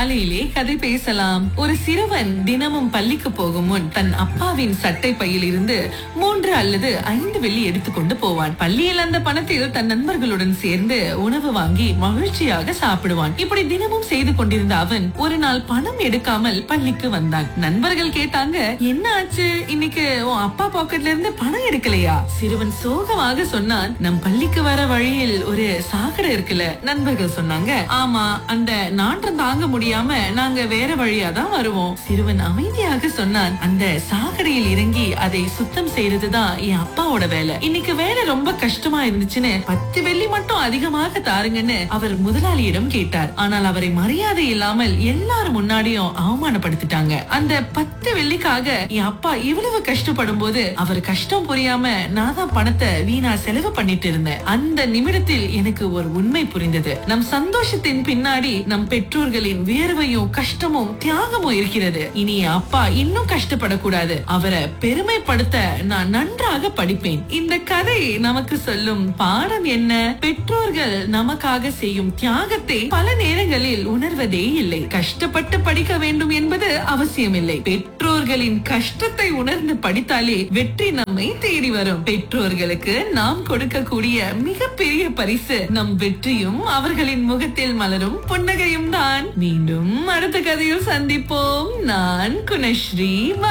காலையிலே கதை பேசலாம் ஒரு சிறுவன் தினமும் பள்ளிக்கு போகும் முன் தன் அப்பாவின் சட்டை பையில் இருந்து மூன்று அல்லது ஐந்து வெள்ளி எடுத்துக்கொண்டு போவான் பள்ளியில் அந்த பணத்தில் தன் நண்பர்களுடன் சேர்ந்து உணவு வாங்கி மகிழ்ச்சியாக சாப்பிடுவான் இப்படி தினமும் செய்து கொண்டிருந்த அவன் ஒரு நாள் பணம் எடுக்காமல் பள்ளிக்கு வந்தான் நண்பர்கள் கேட்டாங்க என்ன ஆச்சு இன்னைக்கு உன் அப்பா பாக்கெட்ல இருந்து பணம் எடுக்கலையா சிறுவன் சோகமாக சொன்னான் நம் பள்ளிக்கு வர வழியில் ஒரு சாக்கடை இருக்குல்ல நண்பர்கள் சொன்னாங்க ஆமா அந்த நாற்றம் தாங்க முடியாம நாங்க வேற வழியா தான் வருவோம் சிறுவன் அமைதியாக சொன்னான் அந்த சாக்கடையில் இறங்கி அதை சுத்தம் செய்யறதுதான் என் அப்பாவோட வேலை இன்னைக்கு வேலை ரொம்ப கஷ்டமா இருந்துச்சுன்னு பத்து வெள்ளி மட்டும் அதிகமாக தாருங்கன்னு அவர் முதலாளியிடம் கேட்டார் ஆனால் அவரை மரியாதை இல்லாமல் எல்லாரும் முன்னாடியும் அவமானப்படுத்திட்டாங்க அந்த பத்து வெள்ளிக்காக என் அப்பா இவ்வளவு கஷ்டப்படும் போது அவர் கஷ்டம் புரியாம நான் தான் பணத்தை வீணா செலவு பண்ணிட்டு இருந்தேன் அந்த நிமிடத்தில் எனக்கு ஒரு உண்மை புரிந்தது நம் சந்தோஷத்தின் பின்னாடி நம் பெற்றோர்களின் வியர்வையும் கஷ்டமும் தியாகமும் இருக்கிறது இனி என் அப்பா இன்னும் கஷ்டப்படக்கூடாது அவரை பெருமைப்படுத்த நான் நன்றாக படிப்பேன் இந்த கதை நமக்கு சொல்லும் பாடம் என்ன பெற்றோர்கள் நமக்காக செய்யும் தியாகத்தை பல நேரங்களில் உணர்வதே இல்லை கஷ்டப்பட்டு படிக்க வேண்டும் என்பது அவசியமில்லை பெற்றோர்களின் கஷ்டத்தை உணர்ந்து படித்தாலே வெற்றி நம்மை தேடி வரும் பெற்றோர்களுக்கு நாம் கொடுக்கக்கூடிய மிகப்பெரிய பரிசு நம் வெற்றியும் அவர்களின் முகத்தில் மலரும் புன்னகையும் தான் மீண்டும் அடுத்த கதையில் சந்திப்போம் நான் குணஸ்ரீ